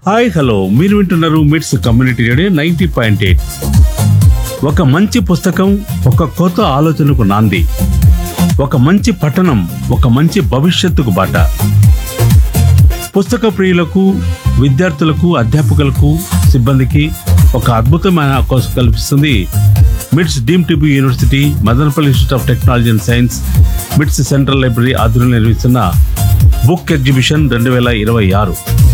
Hi hello మీరు వింటున్నారు MITS community radio ninety point eight ఒక మంచి పుస్తకం ఒక కొత్త ఆలోచనకు నాంది ఒక మంచి పఠనం ఒక మంచి భవిష్యత్తుకు బాట పుస్తక ప్రియులకు విద్యార్థులకు అధ్యాపకులకు సిబ్బందికి ఒక అద్భుతమైన అవకాశం కల్పిస్తుంది MITS deemed to be university Madanapalle institute of technology and science MITS central library ఆధ్వర్యంలో నిర్వహిస్తున్న బుక్ ఎగ్జిబిషన్ రెండు వేల ఇరవై ఆరు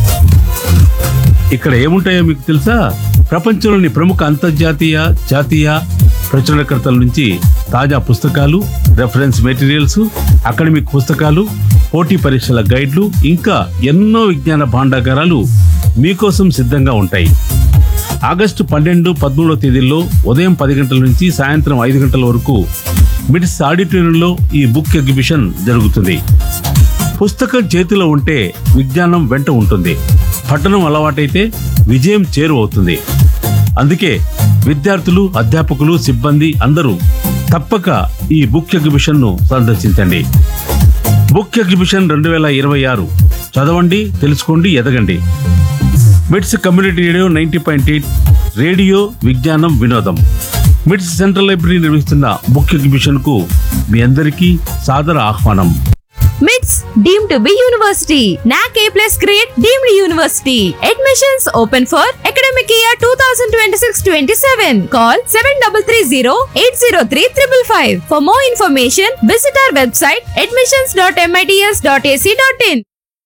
ఇక్కడ ఏముంటాయో మీకు తెలుసా ప్రపంచంలోని ప్రముఖ అంతర్జాతీయ జాతీయ ప్రచురణకర్తల నుంచి తాజా పుస్తకాలు రెఫరెన్స్ మెటీరియల్స్ అకాడమిక్ పుస్తకాలు పోటీ పరీక్షల గైడ్లు ఇంకా ఎన్నో విజ్ఞాన భాండాగారాలు మీకోసం సిద్ధంగా ఉంటాయి ఆగస్టు పన్నెండు పదమూడవ తేదీల్లో ఉదయం పది గంటల నుంచి సాయంత్రం ఐదు గంటల వరకు మిడ్స్ ఆడిటోరియంలో ఈ బుక్ ఎగ్జిబిషన్ జరుగుతుంది పుస్తకం చేతిలో ఉంటే విజ్ఞానం వెంట ఉంటుంది పఠనం అలవాటైతే విజయం చేరువవుతుంది అందుకే విద్యార్థులు అధ్యాపకులు సిబ్బంది అందరూ తప్పక ఈ బుక్ ఎగ్జిబిషన్ ను సందర్శించండి బుక్ ఎగ్జిబిషన్ రెండు వేల ఇరవై ఆరు చదవండి తెలుసుకోండి ఎదగండి MITS community radio ninety point eight radio విజ్ఞానం వినోదం మిట్స్ సెంట్రల్ లైబ్రరీ నిర్వహిస్తున్న బుక్ ఎగ్జిబిషన్ కు మీ అందరికీ సాదర ఆహ్వానం మిట్స్ deem to be university NAAC A plus grade deemed university admissions open for academic year two thousand twenty six twenty seven call seven double three zero eight zero three triple five for more information visit our website admissions dot MITS dot AC dot in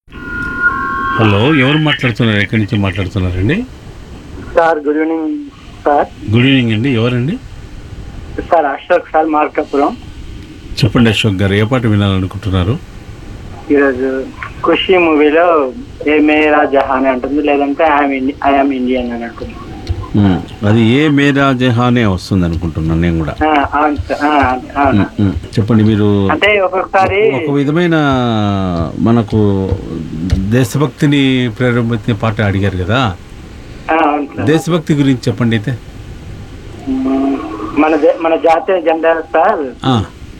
hello ఎవరు మాట్లాడుతున్నారు ఎక్కడి నుంచి మాట్లాడుతున్నారండి sir good evening sir good evening అండి ఎవరండి sir Ashok sir Markapuram చెప్పండి అశోక్ గారు ఏ పాట వినాలనుకుంటున్నారు ఈరోజు ఖుషి మూవీలో ఏ మేరా జహాన్ అంటుంది లేదంటే ఐఎమ్ ఐఎమ్ ఇండియన్ అని అంటుంది ఉమ్, అది ఏ మేరా జహానే వస్తుంది అనుకుంటున్నాను నేను కూడా ఆ, అవును సార్ ఆ, అవును. ఉమ్, ఉమ్, చెప్పండి మీరు అంటే ఒక్కొక్కసారి ఒక విధమైన మనకు దేశభక్తిని ప్రేరేపించే పాట అడిగారు కదా ఆ, అవును సార్ దేశభక్తి గురించి చెప్పండి అయితే మ్మ్. మన దే- మన జాతీయ జెండా సార్ ఆ,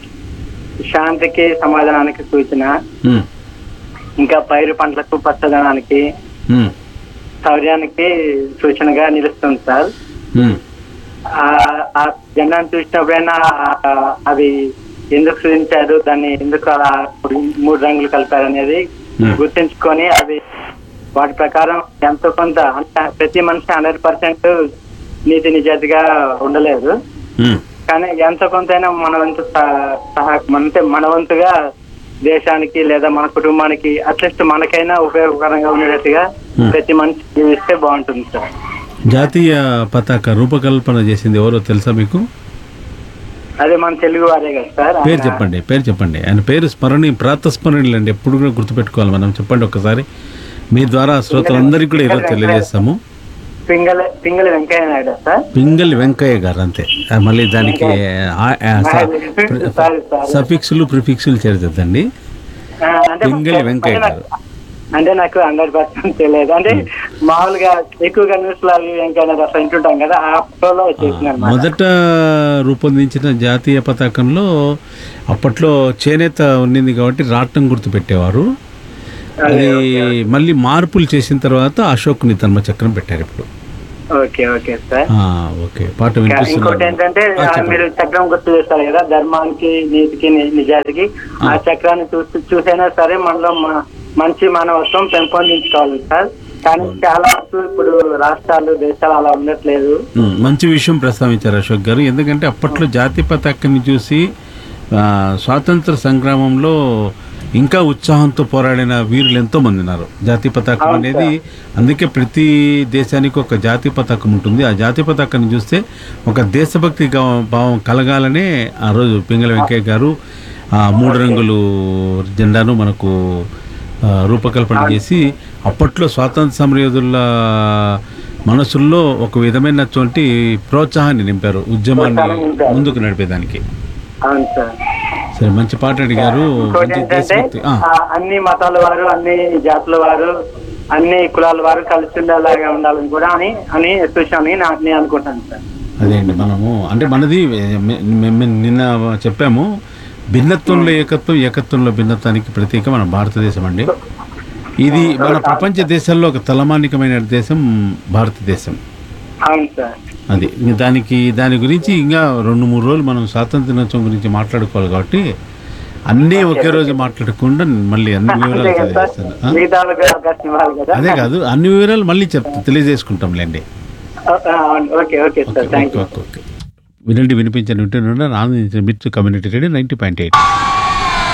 శాంతికి సమాధానానికి సూచన ఉమ్, ఇంకా పైరు పంటలకు పచ్చదనానికి ఉమ్, శౌర్యానికి సూచనగా నిలుస్తుంది సార్ ఉమ్, ఆ ఆ జెండాను చూసినప్పుడైనా ఆ, అది ఎందుకు సృజించారు దాన్ని ఎందుకు అలా మూడు రంగులు కలిపారు అనేది Hmm. గుర్తించుకొని అది వాటి ప్రకారం ఎంతో కొంత అంటే ప్రతి మనిషి హండ్రెడ్ పర్సెంట్ నీతి నిజాతిగా ఉండలేదు ఉమ్, కానీ ఎంతో కొంతైనా మన వంతు సహ- సహా అంటే మన వంతుగా దేశానికి లేదా మన కుటుంబానికి అట్లీస్ట్ మనకైనా ఉపయోగకరంగా ఉండేటట్టుగా Hmm. ప్రతి మనిషి జీవిస్తే బాగుంటుంది సార్ జాతీయ పతాక రూపకల్పన చేసింది ఎవరో తెలుసా మీకు అదే మన తెలుగు వారే కదా సార్ పేరు ఆయన- చెప్పండి పేరు చెప్పండి ఆయన పేరు స్మరణి ప్రాతస్మరణీయులు అండి ఎప్పుడు కూడా గుర్తుపెట్టుకోవాలి మనం చెప్పండి ఒకసారి మీ ద్వారా శ్రోతలందరికీ కూడా ఈరోజు తెలియజేస్తాము పింగళ పింగళ వెంకయ్య నాయుడు సార్ పింగళి వెంకయ్య గారు అంతే ఆ, మళ్ళీ దానికి ఆ- ఆ, స- సారీ సార్ సఫిక్స్లు ప్రిఫిక్స్లు చేరుతుందండి ఆ, అంటే పింగళి వెంకయ్య అంటే గారు. నాకు- అంటే నాకు హండ్రెడ్ పర్సెంట్ తెలియదు అంటే మామూలుగా ఎక్కువగా న్యూస్ లో అవి వెంకయ్య నాయుడు అట్లా వింటుంటాం కదా ఆ ఫోటోలో వచ్చేసింది అనమాట మొదట రూపొందించిన జాతీయ పతాకంలో అప్పట్లో చేనేత ఉన్నింది కాబట్టి రాట్నం గుర్తు పెట్టేవారు అది మళ్ళీ మార్పులు చేసిన తర్వాత అశోక్ని ధర్మచక్రం పెట్టారు ఇప్పుడు ఓకే ఓకే సార్ ఆ, ఓకే పాట ఇంకా వినిపిస్తున్నాను ఇంకోటి ఏంటంటే ఆ, ఆ, చెప్పండి. మీరు చక్రం గుర్తు చేస్తారు కదా ధర్మానికి నీతికి ని- నిజాయితీకి ఆ చక్రాన్ని చూసి చూసైనా సరే మనలో మ- మంచి మానవత్వం పెంపొందించుకోవాలి సార్ కానీ చాలా వరకు ఇప్పుడు రాష్ట్రాలు దేశాలు అలా ఉండట్లేదు ఉమ్, మంచి విషయం ప్రస్తావించారు అశోక్ గారు ఎందుకంటే అప్పట్లో జాతి పతాకాన్ని చూసి ఆ, స్వాతంత్ర సంగ్రామంలో ఇంకా ఉత్సాహంతో పోరాడిన వీరులు ఎంతో మంది ఉన్నారు జాతీయ పతాకం అవును అనేది అందుకే ప్రతి దేశానికి ఒక జాతీయ పతాకం ఉంటుంది ఆ జాతీయ పతాకాన్ని చూస్తే ఒక దేశభక్తి గా- భావం కలగాలనే ఆ రోజు పింగళ వెంకయ్య గారు ఆ మూడు రంగులు జెండాను మనకు ఆ, రూపకల్పన చేసి అప్పట్లో స్వాతంత్ర సమరయోధుల మనసుల్లో ఒక విధమైనటువంటి ప్రోత్సాహాన్ని నింపారు ఉద్యమాన్ని ముందుకు నడిపేదానికి అవును సార్ సరే మంచి పాట అడిగారు ఇంకోటి మంచి ఏంటంటే దేశభక్తి ఆ, ఆ, అన్ని మతాల వారు అన్ని జాతుల వారు అన్ని కులాల వారు కలిసి ఉండేలాగా ఉండాలని కూడా అని అని చూసామని నా- నేను అనుకుంటాను సార్ అదే అండి మనము అంటే మనది మె- మె- మె- నిన్న చెప్పాము భిన్నత్వంలో ఏకత్వం ఏకత్వంలో భిన్నత్వానికి ప్రతీక మన భారతదేశం అండి ఇది మన ప్రపంచ దేశాల్లో ఒక తలమానికమైన దేశం భారతదేశం అవును సార్ అది ఇంక దానికి దాని గురించి ఇంకా రెండు మూడు రోజులు మనం స్వాతంత్ర దినోత్సవం గురించి మాట్లాడుకోవాలి కాబట్టి అన్నీ ఒకే రోజు మాట్లాడకుండా మళ్ళీ అన్ని అంతే వివరాలు కదా సార్ తెలియజేస్తాను ఆ? మిగతా వాళ్ళకి అవకాశం ఇవ్వాలి కదా అదే కాదు అన్ని వివరాలు మళ్ళీ చెప్తా తెలియజేసుకుంటాంలేండి ఆ, ఆ, అవును. Okay okay sir thank okay you okay okay వినండి వినిపించండి వింటున్నా ఆనందించిన Mirchi community radio ninety point eight